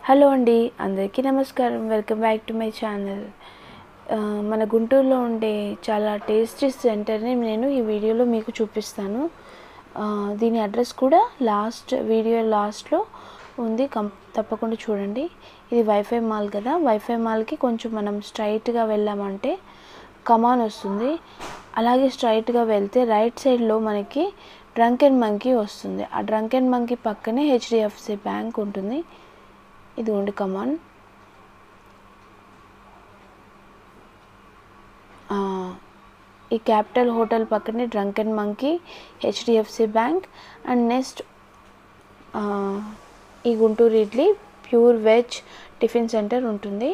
hello అండి అందరికీ నమస్కారం welcome back to my channel మన గుంటూరులో ఉండే చాలా టేస్టీ సెంటర్ని నేను ఈ వీడియోలో మీకు చూపిస్తాను ఆ, దీని అడ్రస్ కూడా లాస్ట్ వీడియో లాస్ట్లో ఉంది కం తప్పకుండా చూడండి ఇది వైఫై మాల్ కదా వైఫై మాల్కి కొంచెం మనం స్ట్రైట్గా వెళ్ళామంటే కమాన్ వస్తుంది అలాగే స్ట్రైట్గా వెళ్తే రైట్ సైడ్లో మనకి డ్రంక్ అండ్ మంకీ వస్తుంది ఆ డ్రంక్ అండ్ మంకీ పక్కనే హెచ్డిఎఫ్సి బ్యాంక్ ఉంటుంది ఇది ఉండి కమాన్ ఈ క్యాపిటల్ హోటల్ పక్కనే drunk and monkey HDFC bank and next ఈ Guntur idli pure veg tiffin centre ఉంటుంది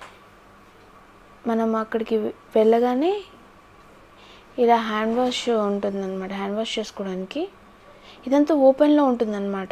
మనం అక్కడికి వెళ్ళగానే ఇలా హ్యాండ్ వాష్ ఉంటుందన్నమాట హ్యాండ్ వాష్ చేసుకోవడానికి ఇదంతా ఓపెన్లో ఉంటుందన్నమాట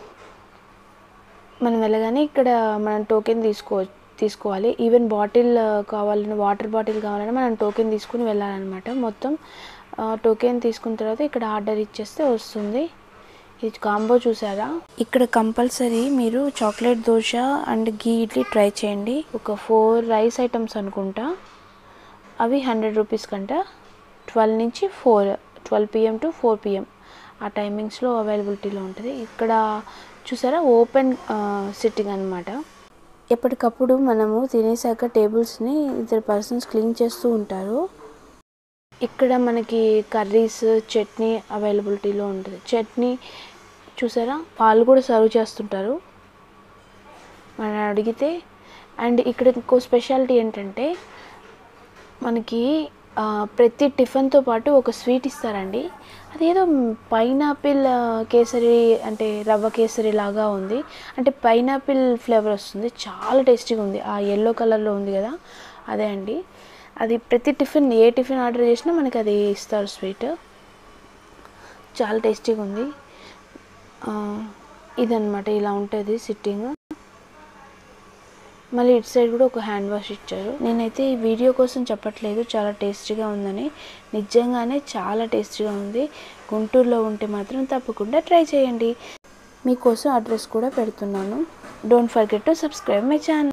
మనం వెళ్ళగానే ఇక్కడ మనం టోకెన్ తీసుకో తీసుకోవాలి ఈవెన్ బాటిల్ కావాలని వాటర్ బాటిల్ కావాలన్నా మనం టోకెన్ తీసుకుని వెళ్ళాలన్నమాట మొత్తం టోకెన్ తీసుకున్న తర్వాత ఇక్కడ ఆర్డర్ ఇచ్చేస్తే వస్తుంది ఇది కాంబో చూసారా ఇక్కడ కంపల్సరీ మీరు chocolate dosa and ghee idli try చేయండి ఒక ఫోర్ రైస్ ఐటమ్స్ అనుకుంటా అవి హండ్రెడ్ రూపీస్ కంట ట్వెల్వ్ నుంచి four twelve PM to four PM ఆ టైమింగ్స్లో అవైలబిలిటీలో ఉంటుంది ఇక్కడ చూసారా ఓపెన్ సిట్టింగ్ అనమాట ఎప్పటికప్పుడు మనము తినేసాక టేబుల్స్ని ఇద్దరు పర్సన్స్ క్లీన్ చేస్తూ ఉంటారు ఇక్కడ మనకి కర్రీస్ చట్నీ అవైలబిలిటీలో ఉంటుంది చట్నీ చూసారా వాళ్ళు కూడా సర్వ్ చేస్తుంటారు మనం అడిగితే అండ్ ఇక్కడ ఇంకో స్పెషాలిటీ ఏంటంటే మనకి ఆ, ప్రతి టిఫిన్తో పాటు ఒక స్వీట్ ఇస్తారండి అదేదో పైనాపిల్ కేసరి అంటే రవ్వ కేసరి లాగా ఉంది అంటే పైనాపిల్ ఫ్లేవర్ వస్తుంది చాలా టేస్టీగా ఉంది ఆ ఎల్లో కలర్లో ఉంది కదా అదే అండి అది ప్రతి టిఫిన్ ఏ టిఫిన్ ఆర్డర్ చేసినా మనకి అది ఇస్తారు స్వీట్ చాలా టేస్టీగా ఉంది ఆ, ఇదన్నమాట ఇలా ఉంటుంది సిట్టింగ్ మళ్ళీ ఇటు సైడ్ కూడా ఒక హ్యాండ్ వాష్ ఇచ్చారు నేనైతే ఈ వీడియో కోసం చెప్పట్లేదు చాలా టేస్టీగా ఉందని నిజంగానే చాలా టేస్టీగా ఉంది గుంటూరులో ఉంటే మాత్రం తప్పకుండా ట్రై చేయండి మీకోసం అడ్రస్ కూడా పెడుతున్నాను don't forget to subscribe my channel